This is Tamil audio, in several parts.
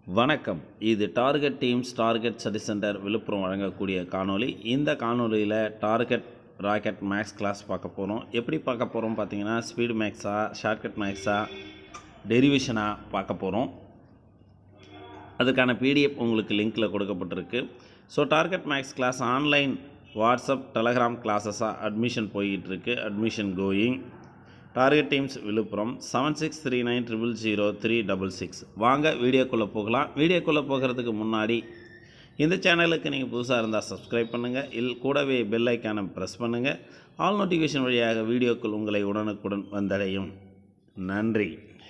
வணக்கம் இது target teams target study centre Villupuram வழங்கக்கூடிய காணொளி இந்த காணொளியில் டார்கெட் ராக்கெட் மேக்ஸ் கிளாஸ் பார்க்க போகிறோம் எப்படி பார்க்க போகிறோம் பார்த்தீங்கன்னா ஸ்பீடு மேக்ஸா ஷார்ட்கட் மேக்ஸா டெரிவேஷனாக பார்க்க போகிறோம் அதுக்கான பிடிஎஃப் உங்களுக்கு லிங்க்கில் கொடுக்கப்பட்டிருக்கு so target maths class online WhatsApp Telegram கிளாஸஸாக அட்மிஷன் போய்கிட்டு இருக்கு admission going target teams Villupuram seven six three nine triple zero three double six வாங்க வீடியோக்குள்ளே போகலாம் வீடியோக்குள்ளே போகிறதுக்கு முன்னாடி இந்த சேனலுக்கு நீங்கள் புதுசாக இருந்தால் சப்ஸ்கிரைப் பண்ணுங்கள் இல் கூடவே பெல் ஐக்கானை ப்ரெஸ் பண்ணுங்கள் ஆல் நோட்டிஃபிகேஷன் வழியாக வீடியோக்கள் உங்களை உடனுக்குடன் வந்தடையும் நன்றி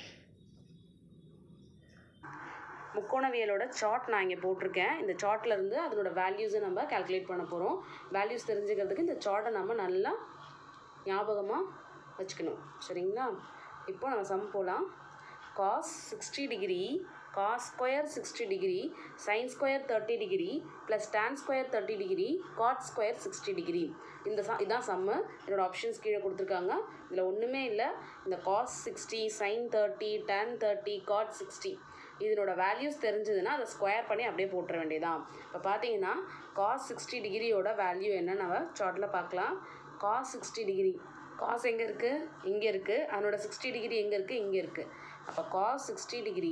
முக்கோணவியலோட சார்ட் நான் இங்கே போட்டிருக்கேன் இந்த சார்ட்ல இருந்து அதனோட வேல்யூஸை நம்ம கால்குலேட் பண்ண போகிறோம் வேல்யூஸ் தெரிஞ்சுக்கிறதுக்கு இந்த சார்ட்டை நம்ம நல்லா ஞாபகமாக வச்சுக்கணும் சரிங்களா இப்போ நம்ம சம் போகலாம் cos sixty degree cos square sixty degree sine square thirty degree plus tan square thirty degree cot square sixty degree இந்த ச இதான் சம்மு என்னோட ஆப்ஷன்ஸ் கீழே கொடுத்துருக்காங்க இதில் ஒன்றுமே இல்லை இந்த cos sixty sine thirty tan thirty cot sixty இதனோட வேல்யூஸ் தெரிஞ்சதுன்னா அதை ஸ்கொயர் பண்ணி அப்படியே போட்டுற வேண்டியதான் இப்போ பார்த்தீங்கன்னா காஸ் சிக்ஸ்டி டிகிரியோட வேல்யூ என்ன நம்ம சார்ட்டில் பார்க்கலாம் காஸ் சிக்ஸ்டி டிகிரி காஸ் எங்கே இருக்குது இங்கே இருக்குது அதனோட சிக்ஸ்டி டிகிரி எங்கே இருக்குது இங்கே இருக்குது அப்போ cos sixty degree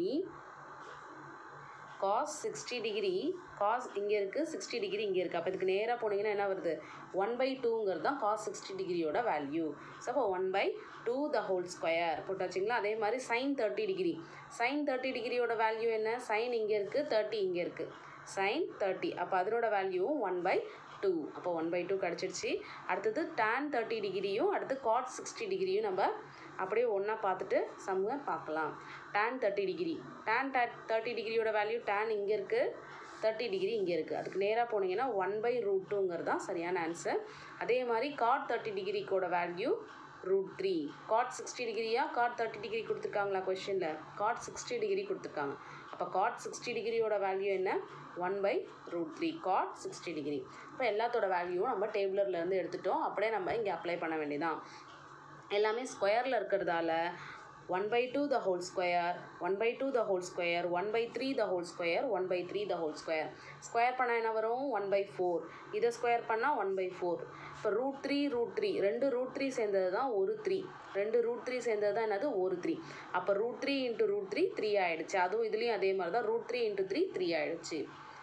cos sixty degree cos இங்கே இருக்குது சிக்ஸ்டி டிகிரி இங்கே இருக்குது அப்போ இதுக்கு நேராக போனீங்கன்னா என்ன வருது ஒன் பை டூங்கிறது தான் காஸ் சிக்ஸ்டி டிகிரியோட வேல்யூ ஸோ அப்போ one by two the whole square போட்டாச்சுங்களா அதே மாதிரி sine thirty degree sine thirty டிகிரியோட வேல்யூ என்ன சைன் இங்கே இருக்குது தேர்ட்டி இங்கே இருக்குது சைன் தேர்ட்டி அப்போ அதனோட வேல்யூவும் ஒன் பை டூ அப்போ ஒன் பை டூ கிடச்சிருச்சு அடுத்தது டேன் தேர்ட்டி டிகிரியும் அடுத்து காட் சிக்ஸ்டி டிகிரியும் நம்ம அப்படியே ஒன்றா பார்த்துட்டு சம்முக பார்க்கலாம் tan thirty degree tan thirty டிகிரியோட வேல்யூ டேன் இங்கே இருக்குது தேர்ட்டி டிகிரி இங்கே இருக்குது அதுக்கு நேராக போனீங்கன்னா ஒன் பை ரூட் டூங்கிறது தான் சரியான ஆன்சர் அதே மாதிரி காட் தேர்ட்டி டிகிரிக்கோட value root three cot sixty டிகிரியா காட் தேர்ட்டி டிகிரி கொடுத்துருக்காங்களா கொஷனில் காட் சிக்ஸ்டி டிகிரி கொடுத்துருக்காங்க அப்போ காட் சிக்ஸ்டி டிகிரியோட வேல்யூ என்ன one by root three cot sixty degree இப்போ எல்லாத்தோட வேல்யூவும் நம்ம டேபிளர்லேருந்து எடுத்துட்டோம் அப்படியே நம்ம இங்கே அப்ளை பண்ண வேண்டியதான் எல்லாமே ஸ்கொயரில் இருக்கிறதால one by two the whole square one by two the whole square one by three the whole square one by three the whole square square பண்ணால் என்ன வரும் ஒன் பை ஃபோர் இதை ஸ்கொயர் பண்ணால் ஒன் பை ஃபோர் இப்போ ரூட் த்ரீ ரூட் த்ரீ ரெண்டு ரூட் த்ரீ சேர்ந்தது தான் ஒரு த்ரீ ரெண்டு ரூட் த்ரீ சேர்ந்தது தான் என்னது ஒரு த்ரீ அப்போ root three into root three three ஆகிடுச்சு அதுவும் இதுலேயும் அதே மாதிரி தான் root three into three three ஆகிடுச்சு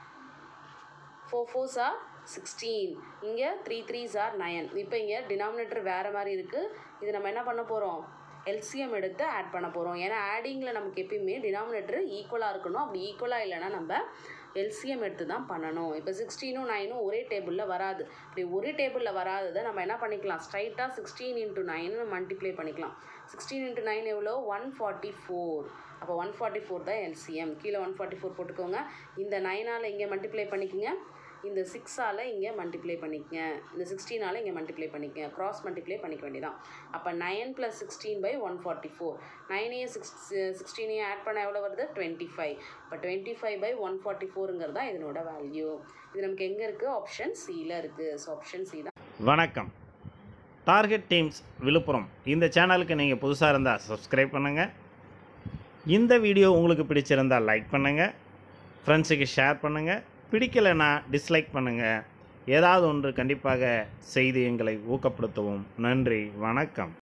ஃபோர் ஃபோர்ஸ் ஆர் சிக்ஸ்டீன் இங்கே த்ரீ த்ரீஸ் ஆர் நயன் இப்போ இங்கே டினாமினேட்டர் வேறு மாதிரி இருக்குது இது நம்ம என்ன பண்ண போகிறோம் எல்சிஎம் எடுத்து ஆட் பண்ண போகிறோம் ஏன்னா ஆடிங்கில் நமக்கு எப்பயுமே டினாமினேட்டர் ஈக்குவலாக இருக்கணும் அப்படி ஈக்குவலாக இல்லைன்னா நம்ம எல்சிஎம் எடுத்து தான் பண்ணணும் இப்போ சிக்ஸ்டீனும் நைனும் ஒரே டேபிளில் வராது அப்படி ஒரே டேபிளில் வராததை நம்ம என்ன பண்ணிக்கலாம் ஸ்ட்ரைட்டாக சிக்ஸ்டீன் இன்ட்டு நைனு மல்டிப்ளை பண்ணிக்கலாம் சிக்ஸ்டீன் இன்ட்டு நைன் எவ்வளோ ஒன் ஃபார்ட்டி ஃபோர் அப்போ ஒன் ஃபார்ட்டி ஃபோர் தான் எல்சிஎம் கீழே ஒன் ஃபார்ட்டி ஃபோர் போட்டுக்கோங்க இந்த நைனால் இங்கே மல்டிப்ளை பண்ணிக்கோங்க இந்த சிக்ஸால் இங்கே மல்டிப்ளை பண்ணிக்கங்க இந்த சிக்ஸ்டீனால் இங்கே மல்டிப்ளை பண்ணிக்கங்க க்ராஸ் மல்டிப்ளை பண்ணிக்க வேண்டியதான் அப்போ nine plus sixteen by one forty four நைனையும் சிக்ஸ் சிக்ஸ்டீனையும் ஆட் பண்ண எவ்வளோ வருது டுவெண்ட்டி ஃபைவ் இப்போ twenty five by one forty ஃபோருங்கிறது தான் இதனோட வேல்யூ இது நமக்கு எங்கே இருக்குது ஆப்ஷன் சியில் இருக்குது ஸோ ஆப்ஷன் சி தான் வணக்கம் டார்கெட் டீம்ஸ் விழுப்புரம் இந்த சேனலுக்கு நீங்கள் புதுசாக இருந்தால் சப்ஸ்கிரைப் பண்ணுங்கள் இந்த வீடியோ உங்களுக்கு பிடிச்சிருந்தால் லைக் பண்ணுங்கள் ஃப்ரெண்ட்ஸுக்கு ஷேர் பண்ணுங்கள் பிடிக்கலைன்னா டிஸ்லைக் பண்ணுங்கள் ஏதாவது ஒன்று கண்டிப்பாக செய்து எங்களை ஊக்கப்படுத்தவும் நன்றி வணக்கம்